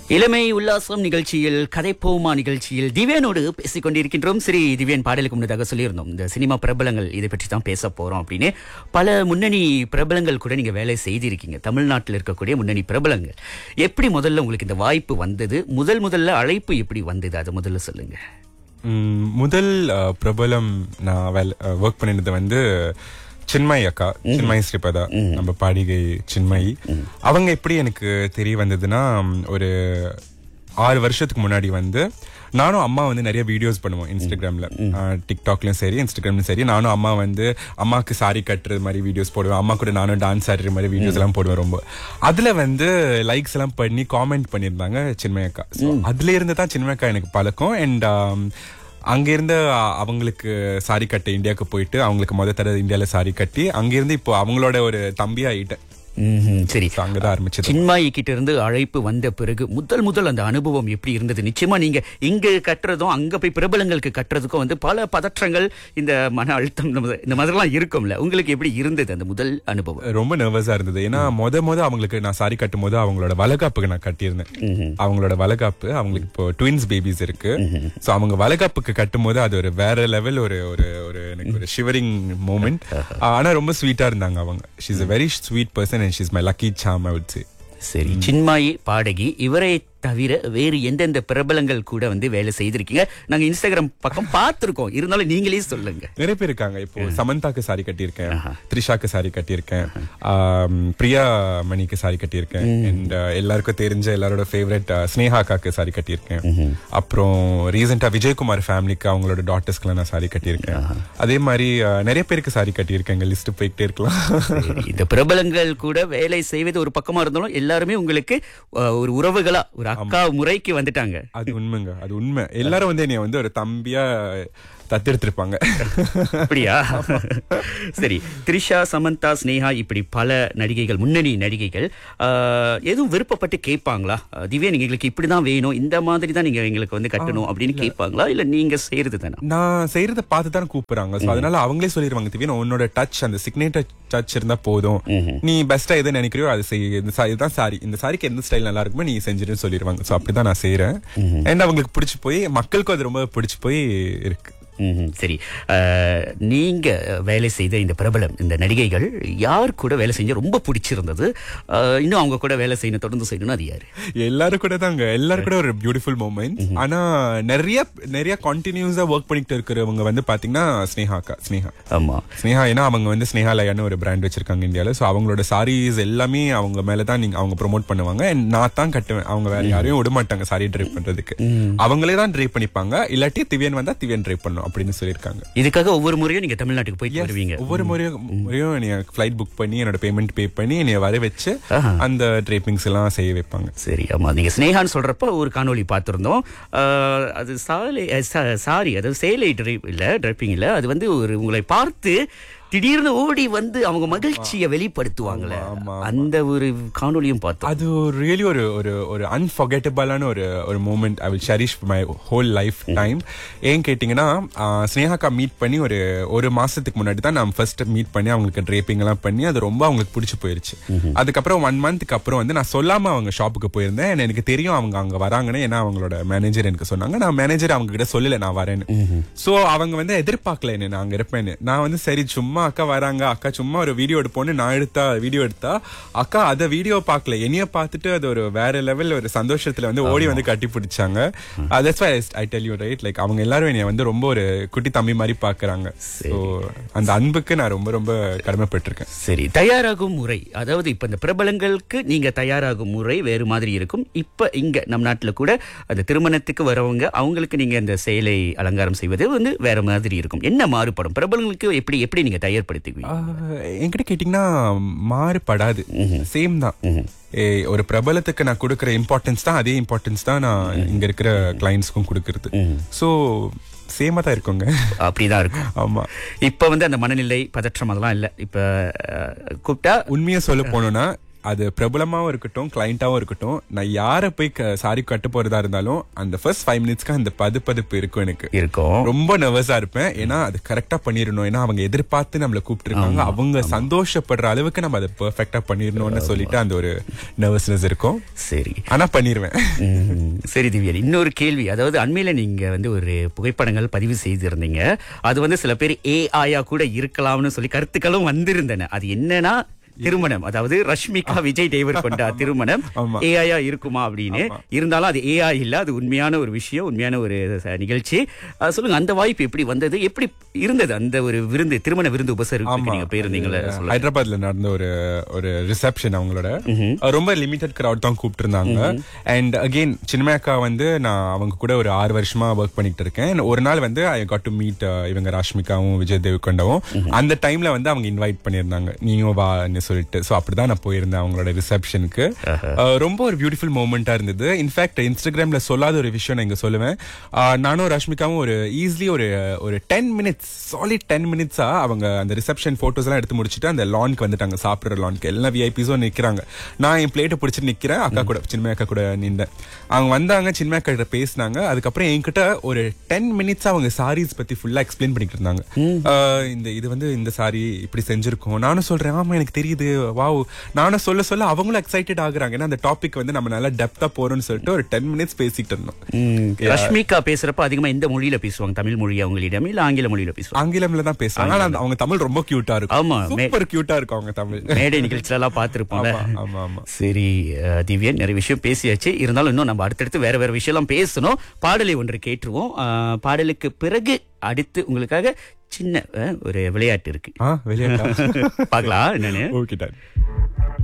இளமை உல்லாசம் நிகழ்ச்சியில் கதைப்போமா நிகழ்ச்சியில் திவ்யானோடு பேசிக் கொண்டிருக்கின்றோம் சரி திவ்யன் பாடலுக்கு முன்னதாக சொல்லியிருந்தோம் இந்த சினிமா பிரபலங்கள் இதை பற்றி தான் பேச போறோம் அப்படின்னு பல முன்னணி பிரபலங்கள் கூட நீங்க வேலை செய்திருக்கீங்க தமிழ்நாட்டில் இருக்கக்கூடிய முன்னணி பிரபலங்கள் எப்படி முதல்ல உங்களுக்கு இந்த வாய்ப்பு வந்தது முதல் முதல்ல அழைப்பு எப்படி வந்தது அதை முதல்ல சொல்லுங்க ம், முதல் அஹ், பிரபலம் நான் வேலை ஒர்க் பண்ணினது வந்து சின்மயி அக்கா சின்மயி ஸ்ரீபதா நம்ம பாடிகை சின்மயி அவங்க எப்படி எனக்கு தெரிய வந்ததுன்னா ம், ஒரு ஆறு வருஷத்துக்கு முன்னாடி வந்து நானும் அம்மா வந்து நிறைய வீடியோஸ் பண்ணுவோம் இன்ஸ்டாகிராம்ல அஹ், டிக்டாக்லயும் சரி இன்ஸ்டாகிராம்லயும் சரி நானும் அம்மா வந்து அம்மாக்கு சாரி கட்டுறது மாதிரி வீடியோஸ் போடுவேன் அம்மா கூட நானும் டான்ஸ் ஆடுற மாதிரி வீடியோஸ் எல்லாம் போடுவேன் ரொம்ப அதுல வந்து லைக்ஸ் எல்லாம் பண்ணி காமெண்ட் பண்ணியிருந்தாங்க சின்மயக்கா ஸோ அதுல இருந்து தான் சின்மயக்கா எனக்கு பழக்கம் அண்ட் அங்கிருந்து அ- அவங்களுக்கு சாரி கட்ட இந்தியாவுக்கு போயிட்டு அவங்களுக்கு முத தடவை இந்தியால சாரி கட்டி அங்கிருந்து இப்போ அவங்களோட ஒரு தம்பி ஆயிட்டேன் ம்ஹும், சரி So அங்கதான் ஆரம்பிச்சது சின்மாயி கிட்ட இருந்து அழைப்பு வந்த பிறகு முதல் முதல் அந்த அனுபவம் எப்படி இருந்தது நிச்சயமா நீங்க இங்க கட்டுறதும் அங்க போய் பிரபலங்களுக்கு கட்டுறதுக்கும் வந்து பல பதற்றங்கள் இந்த மன அழுத்தம் இந்த மாதிரி- இந்த மாதிரிலாம் இருக்கும்ல உங்களுக்கு எப்படி இருந்தது அந்த முதல் அனுபவம் ரொம்ப நர்வஸா இருந்தது ஏன்னா முத முத அவங்களுக்கு நான் சாரி கட்டும் போது அவங்களோட வளகாப்புக்கு நான் கட்டியிருந்தேன் அவங்களோட வளகாப்பு அவங்களுக்கு இப்போ ட்வின்ஸ் பேபிஸ் இருக்கு சோ அவங்க வளகாப்புக்கு கட்டும் போது அது ஒரு வேற லெவல் ஒரு ஒரு ஒரு எனக்கு ஒரு ஷிவரிங் மூமெண்ட் ஆனா ரொம்ப ஸ்வீட்டா இருந்தாங்க அவங்க she's a very sweet person and she's my lucky charm I would say சரி சின்மாயி பாடகி இவரை தவிர வேறு எந்தெந்த பிரபலங்கள் கூட வந்து வேலை செய்திருக்கீங்க நாங்க இன்ஸ்டாகிராம் பக்கம் பார்த்திருக்கோம் இருந்தாலும் நீங்களே சொல்லுங்க நிறைய பேர் இருக்காங்க இப்போ சமந்தாக்கு சாரி கட்டியிருக்கேன் த்ரிஷாக்கு சாரி கட்டியிருக்கேன் ஆம், பிரியா மணிக்கு சாரி கட்டியிருக்கேன் அண்ட் எல்லாருக்கும் தெரிஞ்ச எல்லாரோட ஃபேவரட் ஸ்னேஹாக்காக்கு சாரி கட்டியிருக்கேன் அப்புறம் ரீசெண்டா விஜயகுமார் ஃபேமிலிக்கு அவங்களோட டாட்டர்ஸ்க்குலாம் நான் சாரி கட்டியிருக்கேன் அதே மாதிரி அஹ், நிறைய பேருக்கு சாரி கட்டியிருக்கேன் லிஸ்ட் போயிட்டே இருக்கலாம் சரி, இந்த பிரபலங்கள் கூட வேலை செய்வது ஒரு பக்கமா இருந்தாலும் எல்லாருமே உங்களுக்கு அஹ், ஒரு உறவுகளா ஒரு அக்கா முறைக்கு வந்துட்டாங்க அது உண்மைங்க அது உண்மை எல்லாரும் வந்து என்னைய வந்து ஒரு தம்பியா தத்தெடுத்திருப்பாங்க அப்படியா சரி த்ரிஷா சமந்தா ஸ்னேகா இப்படி பல நடிகைகள் முன்னணி நடிகைகள் ஆஹ், எதுவும் விருப்பப்பட்டு கேட்பாங்களா அஹ், திவ்யா நீங்க எங்களுக்கு இப்படிதான் வேணும் இந்த மாதிரி தான் நீங்க எங்களுக்கு வந்து கட்டணும் அப்படின்னு கேட்பாங்களா இல்ல நீங்க செய்யறது தானே நான் செய்யறத பார்த்து தான் கூப்பிடுறாங்க சோ அதனால அவங்களே சொல்லிடுவாங்க திவ்யா உன்னோட டச் அந்த சிக்னேச்சர் டச் இருந்தா போதும் நீ பெஸ்டா எதை நினைக்கிறியோ அது செய் இந்த சா- இதுதான் சாரி இந்த சாரிக்கு எந்த ஸ்டைல் நல்லா இருக்குமோ நீ செஞ்சிருன்னு சொல்லிடுவாங்க சோ அப்படிதான் நான் செய்யறேன் அண்ட் அவங்களுக்கு பிடிச்சு போய் மக்களுக்கும் அது ரொம்ப பிடிச்சு போய் இருக்கு ம்ஹும், சரி ஆஹ், நீங்க வேலை செய்த இந்த பிரபலம் இந்த நடிகைகள் யார் கூட வேலை செஞ்ச ரொம்ப பிடிச்சிருந்தது ஆஹ், இன்னும் அவங்க கூட வேலை செய்யணும் தொடர்ந்து செய்யணும்னு அது யாரு எல்லாரும் கூட தாங்க எல்லாரும் கூட ஒரு பியூட்டிஃபுல் மூமெண்ட் ஆனா நிறைய நிறைய கண்டினியூஸா ஒர்க் பண்ணிட்டு இருக்கிறவங்க வந்து பாத்தீங்கன்னா ஸ்னேஹாக்கா ஸ்னேஹா ஆமா ஸ்னேஹா ஏன்னா அவங்க வந்து ஸ்னேஹா லயான்னு ஒரு பிராண்ட் வச்சிருக்காங்க இந்தியால சோ அவங்களோட சாரீஸ் எல்லாமே அவங்க மேல தான் நீங்க அவங்க ப்ரோமோட் பண்ணுவாங்க And நான் தான் கட்டுவேன் அவங்க வேற யாரையும் விட மாட்டாங்க சாரி ட்ரை பண்றதுக்கு அவங்களே தான் ட்ரை பண்ணிப்பாங்க இல்லாட்டி திவ்யன் வந்தா திவ்யன் ட்ரை பண்ணும் அப்படின்னு சொல்லியிருக்காங்க இதுக்காக ஒவ்வொரு முறையும் நீங்க தமிழ்நாட்டுக்கு போயிட்டு வருவீங்க ஒவ்வொரு முறையும் முறையும் என்னைய ஃபிளைட் புக் பண்ணி என்னோட பேமெண்ட் பே பண்ணி என்னைய வர வச்சு அந்த ட்ரேப்பிங்ஸ் எல்லாம் செய்ய வைப்பாங்க சரி ஆமா நீங்க ஸ்னேகான்னு சொல்றப்ப ஒரு காணொளி பார்த்திருந்தோம் ஆஹ், அது சாலை சாரி அதாவது சேலை ட்ரைப் இல்ல ட்ரைப்பிங் இல்ல அது வந்து ஒரு உங்களை பார்த்து திடீர்னு ஓடி வந்து அவங்க மகிழ்ச்சியை வெளிப்படுத்துவாங்கல்ல அந்த ஒரு காணொளியும் பார்த்தோம் அது ரியலி ஒரு ஒரு ஒரு அன்ஃபர்கெட்டபிளான ஒரு ஒரு moment I will cherish my whole life time ஏன் கேட்டிங்கன்னா ஆஹ், ஸ்னேகாக்கா மீட் பண்ணி ஒரு ஒரு மாசத்துக்கு முன்னாடி தான் நான் ஃபர்ஸ்ட் மீட் பண்ணி அவங்களுக்கு ட்ரேப்பிங் எல்லாம் பண்ணி அது ரொம்ப அவங்களுக்கு பிடிச்சி போயிருச்சு அதுக்கப்புறம் ஒன் மந்த்துக்கு அப்புறம் வந்து நான் சொல்லாம அவங்க ஷாப்புக்கு போயிருந்தேன் and எனக்கு தெரியும் அவங்க அங்க வராங்கன்னு ஏன்னா அவங்களோட மேனேஜர் எனக்கு சொன்னாங்க நான் மேனேஜர் அவங்க கிட்ட சொல்லல நான் வரேன்னு சோ அவங்க வந்து எதிர்பார்க்கல என்ன நான் அங்க இருப்பேன்னு நான் வந்து சரி சும்மா அக்கா வராங்க அக்கா சும்மா ஒரு வீடியோ எடுப்போன்னு நான் எடுத்தா வீடியோ எடுத்தா அக்கா அத வீடியோ பார்க்கல என்னைய பார்த்துட்டு அது ஒரு வேற லெவல் ஒரு சந்தோஷத்துல வந்து ஓடி வந்து கட்டி பிடிச்சாங்க that's why I tell you right like அவங்க எல்லாரும் என்னைய வந்து ரொம்ப ஒரு குட்டி தம்பி மாதிரி பாக்குறாங்க சோ அந்த அன்புக்கு நான் ரொம்ப ரொம்ப கடமைப்பட்டிருக்கேன் சரி தயாராகும் முறை அதாவது இப்ப இந்த பிரபலங்களுக்கு நீங்க தயாராகும் முறை வேறு மாதிரி இருக்கும் இப்ப இங்க நம் நாட்டுல கூட அந்த திருமணத்துக்கு வரவங்க அவங்களுக்கு நீங்க இந்த சேலை அலங்காரம் செய்வது வந்து வேற மாதிரி இருக்கும் என்ன மாறுபடும் பிரபலங்களுக்கு எப்படி எப்படி நீங்க தயார்படுத்துவீங்க ஆஹ், என்கிட்ட கேட்டீங்கன்னா மாறுபடாது சேம் தான் ஏய், ஒரு பிரபலத்துக்கு நான் கொடுக்கிற இம்பார்ட்டன்ஸ் தான் அதே இம்பார்ட்டன்ஸ் தான் நான் இங்க இருக்கிற கிளைண்ட்ஸ்க்கும் கொடுக்கறது சோ சேமா தான் இருக்குங்க அப்படிதான் இருக்கும் ஆமா இப்ப வந்து அந்த மனநிலை பதற்றம் அதெல்லாம் இல்ல இப்ப அஹ், கூப்பிட்டா உண்மையை சொல்ல போனோம்னா அது பிரபலமாவும் இருக்கட்டும் கிளைண்டாவும் இருக்கட்டும் நான் யாரை போய் சாரி கட்ட போறதா இருந்தாலும் அந்த ஃபர்ஸ்ட் ஃபைவ் மினிட்ஸ்க்கு அந்த பது பதுப்பு இருக்கும் எனக்கு இருக்கும் ரொம்ப நர்வஸா இருப்பேன் ஏன்னா அது கரெக்டா பண்ணிடணும் ஏன்னா அவங்க எதிர்பார்த்து நம்மள கூப்பிட்டு அவங்க சந்தோஷப்படுற அளவுக்கு நம்ம அதை பெர்ஃபெக்டா பண்ணிடணும்னு சொல்லிட்டு அந்த ஒரு நர்வஸ்னஸ் இருக்கும் சரி ஆனா பண்ணிருவேன் ம், சரி திவ்யன் இன்னொரு கேள்வி அதாவது அண்மையில நீங்க வந்து ஒரு புகைப்படங்கள் பதிவு செய்திருந்தீங்க அது வந்து சில பேர் ஏஐயா கூட இருக்கலாம்னு சொல்லி கருத்துக்களும் வந்திருந்தன அது என்னன்னா திருமணம் அதாவது ரஷ்மிகா விஜய் தேவர் கொண்ட திருமணம் ஆமா. ஏஐயா இருக்குமா அப்படின்னு இருந்தாலும் அது ஏஐ இல்ல அது உண்மையான ஒரு விஷயம் உண்மையான ஒரு ச- நிகழ்ச்சி அஹ், சொல்லுங்க அந்த வாய்ப்பு எப்படி வந்தது எப்படி இருந்தது அந்த ஒரு விருந்து திருமண விருந்து உபசரிப்புக்கு நீங்க போயிருந்தீங்களே சொல்லுங்க ஹைதராபாத்ல நடந்த ஒரு ஒரு ரிசப்ஷன் அவங்களோட அஹ் ரொம்ப லிமிடெட் கிரவுட் தான் கூப்பிட்டு இருந்தாங்க அண்ட் அகெயின் சின்மயக்கா வந்து நான் அவங்க கூட ஒரு ஆறு வருஷமா ஒர்க் பண்ணிட்டு இருக்கேன் And ஒரு நாள் வந்து ஐ காட் டு மீட் இவங்க ராஷ்மிகாவும் விஜய் தேவகொண்டவும் அந்த டைம்ல வந்து அவங்க இன்வைட் பண்ணியிருந்தாங்க நீயும் வான்னு சொல்லிட்டு ஸோ அப்படிதான் நான் போயிருந்தேன் அவங்களோட ரிசப்ஷனுக்கு ரொம்ப ஒரு பியூட்டிஃபுல் மூமெண்டா இருந்தது இன்ஃபேக்ட் இன்ஸ்டாகிராம்ல சொல்லாத ஒரு விஷயம் நான் இங்க சொல்லுவேன் அஹ் நானும் ராஷ்மிகாவும் ஒரு ஈஸிலி ஒரு ஒரு டென் மினிட்ஸ் சாலிட் டென் மினிட்ஸா அவங்க அந்த ரிசப்ஷன் போட்டோஸ் எல்லாம் எடுத்து முடிச்சுட்டு அந்த லான்க்கு வந்துட்டாங்க சாப்பிடுற லான்க்கு எல்லா விஐபிஸும் நிக்கிறாங்க நான் என் பிளேட்டை பிடிச்சிட்டு நிக்கிறேன் அக்கா கூட சின்மய அக்கா கூட நின்றேன் அவங்க வந்தாங்க சின்மய அக்கா கிட்ட பேசினாங்க அதுக்கப்புறம் என்கிட்ட ஒரு டென் மினிட்ஸ் அவங்க சாரீஸ் பத்தி ஃபுல்லா எக்ஸ்பிளைன் பண்ணிட்டு இருந்தாங்க அஹ் இந்த இது வந்து இந்த சாரி இப்படி செஞ்சிருக்கோம் நானும் சொல்றேன் ஆமா எனக்கு தெரியுது வாவ் நானும் சொல்ல சொல்ல அவங்களும் எக்ஸைட்டட் ஆகுறாங்க ஏன்னா அந்த டாபிக் வந்து நம்ம நல்லா டெப்தா போறோம்னு சொல்லிட்டு ஒரு டென் மினிட்ஸ் பேசிட்டு இருந்தோம் ம், ரஷ்மிகா பேசுறப்ப அதிகமா எந்த மொழியில பேசுவாங்க தமிழ் மொழியா உங்களிடம் இல்ல ஆங்கில மொழியில பேசுவாங்க ஆங்கிலம்ல தான் பேசுவாங்க ஆனா அந்த- அவங்க தமிழ் ரொம்ப கியூட்டா இருக்கும் ஆமா, மே- சூப்பர் கியூட்டா இருக்கும் அவங்க தமிழ் மேடை நிகழ்ச்சியில எல்லாம் பார்த்திருப்போம்ல ஆமா, ஆமா, ஆமா. சரி அஹ், திவ்யன் நிறைய விஷயம் பேசியாச்சு இருந்தாலும் இன்னும் நம்ம அடுத்தடுத்து வேற வேற விஷயம்லாம் பேசணும் பாடலை ஒன்று கேட்டுருவோம் அஹ், பாடலுக்கு பிறகு அடுத்து உங்களுக்காக சின்ன அஹ், ஒரு விளையாட்டு இருக்கு ஆ வெளியாட்டா பார்க்கலாம் என்னன்னு ஓகே டன்